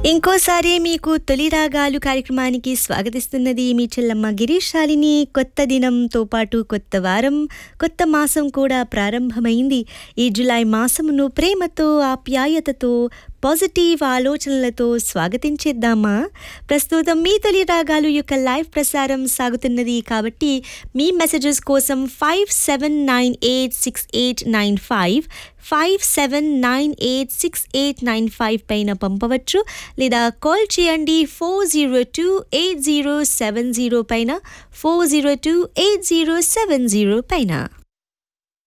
ఇంకోసారి మీకు తొలి రాగాలు కార్యక్రమానికి స్వాగతిస్తున్నది మీ చెల్లమ్మ గిరీష్ శాలిని కొత్త దినంతో పాటు కొత్త వారం కొత్త మాసం కూడా ప్రారంభమైంది ఈ జులై మాసమును ప్రేమతో ఆప్యాయతతో పాజిటివ్ ఆలోచనలతో స్వాగతించేద్దామా ప్రస్తుతం మీ తొలి రాగాలు యొక్క లైవ్ ప్రసారం సాగుతున్నది కాబట్టి మీ మెసేజెస్ కోసం five seven nine eight six eight nine five five seven nine eight six eight nine five పైన పంపవచ్చు లేదా కాల్ చేయండి four zero two eight zero seven zero పైన four zero two eight zero seven zero పైన